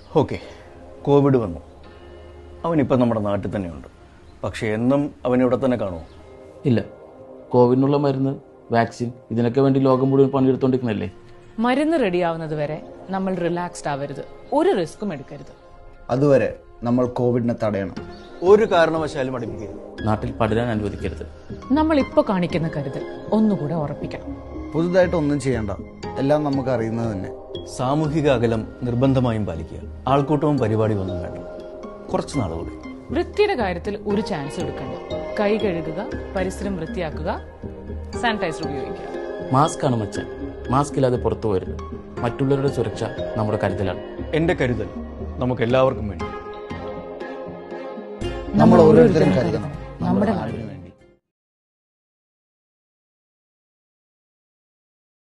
okay Covid വന്നു അവനിപ്പം നമ്മുടെ നാട്ടിൽ തന്നെയുണ്ട് പക്ഷേ എന്നും അവൻ ഇവിടെ തന്നെ കാണുമോ ഇല്ല കോവിഡിനുള്ള മരുന്ന് വാക്സിൻ ഇതിനൊക്കെ വേണ്ടി ലോകം മുഴുവൻ പണിയെടുത്തോണ്ടിരിക്കുന്നല്ലേ മരുന്ന് റെഡിയാവുന്നത് വരെ നമ്മൾ റിലാക്സ്ഡ് ആവരുത് ഒരു റിസ്ക്കും എടുക്കരുത് അതുവരെ നമ്മൾ കോവിഡിനെ തടയണം ഒരു കാരണവശാലും അടുപ്പിക്കരുത് നാട്ടിൽ പടരാൻ അനുവദിക്കരുത് നമ്മൾ ഇപ്പോൾ കാണിക്കുന്ന കരുതൽ ഒന്നുകൂടെ ഉറപ്പിക്കണം പുതുതായിട്ട് ഒന്നും ചെയ്യണ്ട എല്ലാം നമുക്ക് അറിയുന്നത് തന്നെ സാമൂഹിക അകലം നിർബന്ധമായും പാലിക്കുക ആൾക്കൂട്ടവും പരിപാടിയും ഒന്നും വേണ്ട കുറച്ച് നാൾ കൂടി വൃത്തിയുടെ കാര്യത്തിൽ ഒരു ചാൻസ് എടുക്കണ്ട കൈ കഴുകുക പരിസരം വൃത്തിയാക്കുക സാനിറ്റൈസർ ഉപയോഗിക്കുക മാസ്ക് ആണ് മച്ചാൻ മാസ്ക് ഇല്ലാതെ പുറത്തു പോകരുത് മറ്റുള്ളവരുടെ സുരക്ഷ നമ്മുടെ കരുതലാണ് എൻ്റെ കരുതൽ നമുക്ക് എല്ലാവർക്കും വേണ്ടി നമ്മൾ ഓരോരുത്തരും കരുതണം നമ്മുടെ നാട്